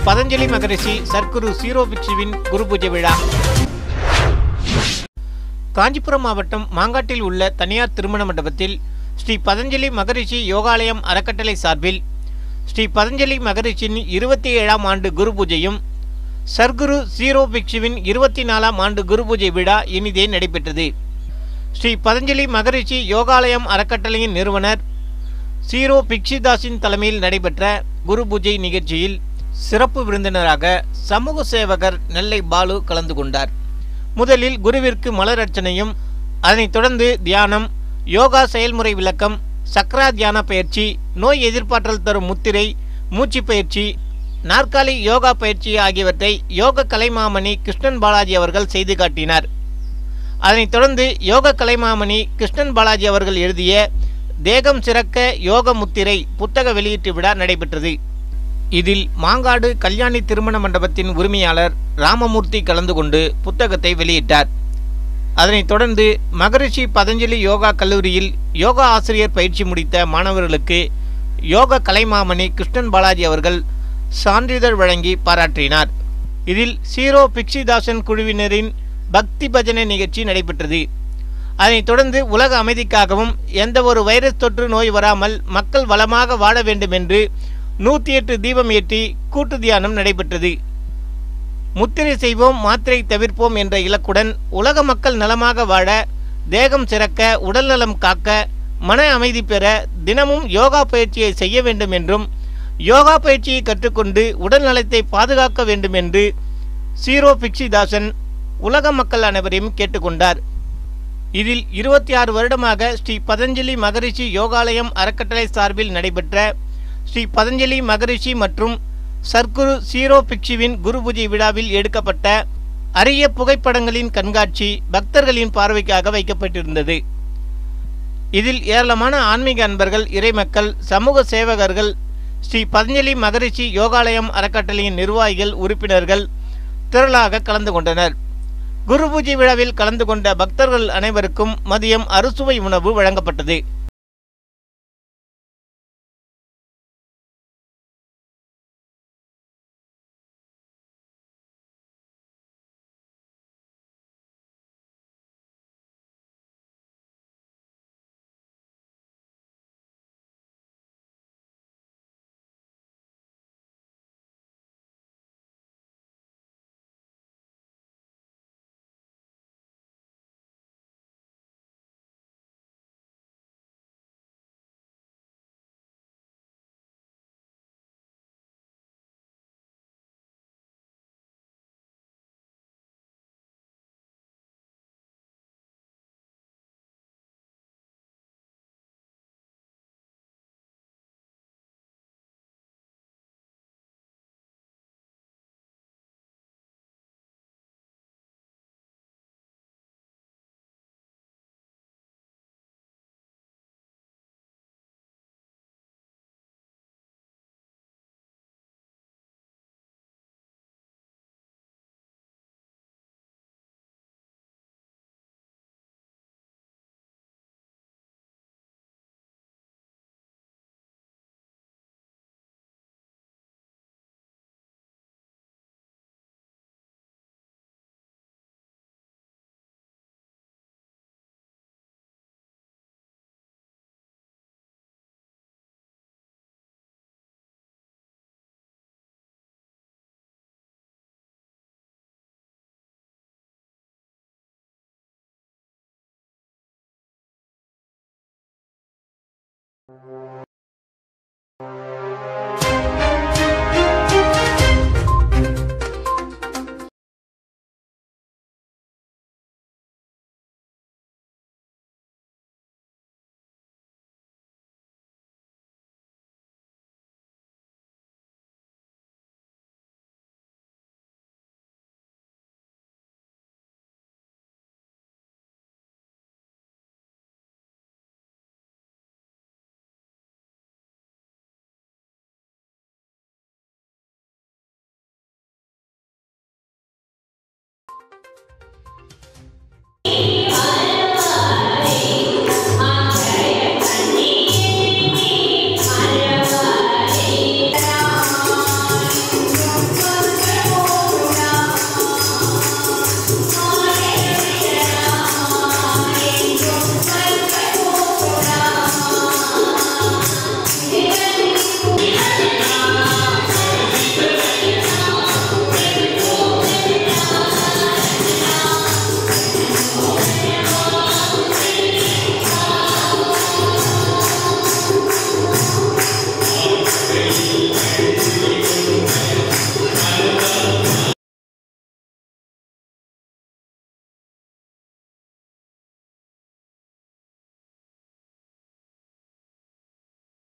பதஞ்சலி மகரிஷி சர்க்குரு சீரோ பிக்ஷுவின் குரு பூஜை விழா காஞ்சிபுரம் மாவட்டம் மாங்காட்டில் உள்ள தனியார் திருமண மண்டபத்தில் ஸ்ரீ பதஞ்சலி மகரிஷி யோகாலயம் அறக்கட்டளை சார்பில் ஸ்ரீ பதஞ்சலி மகரிஷியின் இருபத்தி ஏழாம் ஆண்டு குரு பூஜையும் சர்க்குரு சீரோ பிக்ஷுவின் இருபத்தி நாலாம் ஆண்டு குரு பூஜை விழா இனிதே நடைபெற்றது ஸ்ரீ பதஞ்சலி மகரிஷி யோகாலயம் அறக்கட்டளையின் நிறுவனர் சீரோ பிக்ஷிதாஸின் தலைமையில் நடைபெற்ற குரு பூஜை நிகழ்ச்சியில் சிறப்பு விருந்தினராக சமூக சேவகர் நெல்லை பாலு கலந்து கொண்டார் முதலில் குருவிற்கு மலர் அர்ச்சனையும் அதனைத் தொடர்ந்து தியானம் யோகா செயல்முறை விளக்கம் சக்ரா தியான பயிற்சி நோய் எதிர்ப்பாற்றல் தரும் முத்திரை மூச்சு பயிற்சி நாற்காலி யோகா பயிற்சி ஆகியவற்றை யோக கலைமாமணி கிருஷ்ணன் பாலாஜி அவர்கள் செய்து காட்டினார் அதனைத் தொடர்ந்து யோக கலைமாமணி கிருஷ்ணன் பாலாஜி அவர்கள் எழுதிய தேகம் சிறக்க யோக முத்திரை புத்தக வெளியீட்டு விழா நடைபெற்றது இதில் மாங்காடு கல்யாணி திருமண மண்டபத்தின் உரிமையாளர் ராமமூர்த்தி கலந்து கொண்டு புத்தகத்தை வெளியிட்டார் அதனைத் தொடர்ந்து மகரிஷி பதஞ்சலி யோகா கல்லூரியில் யோகா ஆசிரியர் பயிற்சி முடித்த மாணவர்களுக்கு யோக கலைமாமணி கிருஷ்ணன் பாலாஜி அவர்கள் சான்றிதழ் வழங்கி பாராட்டினார் இதில் சீரோ பிக்ஷிதாசன் குழுவினரின் பக்தி பஜனை நிகழ்ச்சி நடைபெற்றது அதனைத் தொடர்ந்து உலக அமைதிக்காகவும் எந்த ஒரு வைரஸ் தொற்று நோய் வராமல் மக்கள் வளமாக வாழ வேண்டும் என்று நூற்றி எட்டு தீபம் ஏற்றி கூட்டு தியானம் நடைபெற்றது முத்திரை செய்வோம் மாத்திரை தவிர்ப்போம் என்ற இலக்குடன் உலக மக்கள் நலமாக வாழ தேகம் சிறக்க உடல் நலம் காக்க மன அமைதி பெற தினமும் யோகா பயிற்சியை செய்ய வேண்டும் என்றும் யோகா பயிற்சியை கற்றுக்கொண்டு உடல் நலத்தை பாதுகாக்க வேண்டும் என்று சீரோ பிக்ஷிதாசன் உலக மக்கள் அனைவரையும் கேட்டுக்கொண்டார் இதில் இருபத்தி ஆறு வருடமாக ஸ்ரீ பதஞ்சலி மகரிஷி யோகாலயம் அறக்கட்டளை சார்பில் நடைபெற்ற ஸ்ரீ பதஞ்சலி மகரிஷி மற்றும் சர்க்குரு சீரோ பிக்ஷுவின் குரு பூஜை விழாவில் எடுக்கப்பட்ட அரிய புகைப்படங்களின் கண்காட்சி பக்தர்களின் பார்வைக்காக வைக்கப்பட்டிருந்தது இதில் ஏராளமான ஆன்மீக அன்பர்கள் இறைமக்கள் சமூக சேவகர்கள் ஸ்ரீ பதஞ்சலி மகரிஷி யோகாலயம் அறக்கட்டளையின் நிர்வாகிகள் உறுப்பினர்கள் திரளாக கலந்து கொண்டனர் குரு பூஜை விழாவில் கலந்து கொண்ட பக்தர்கள் அனைவருக்கும் மதியம் அறுசுவை உணவு வழங்கப்பட்டது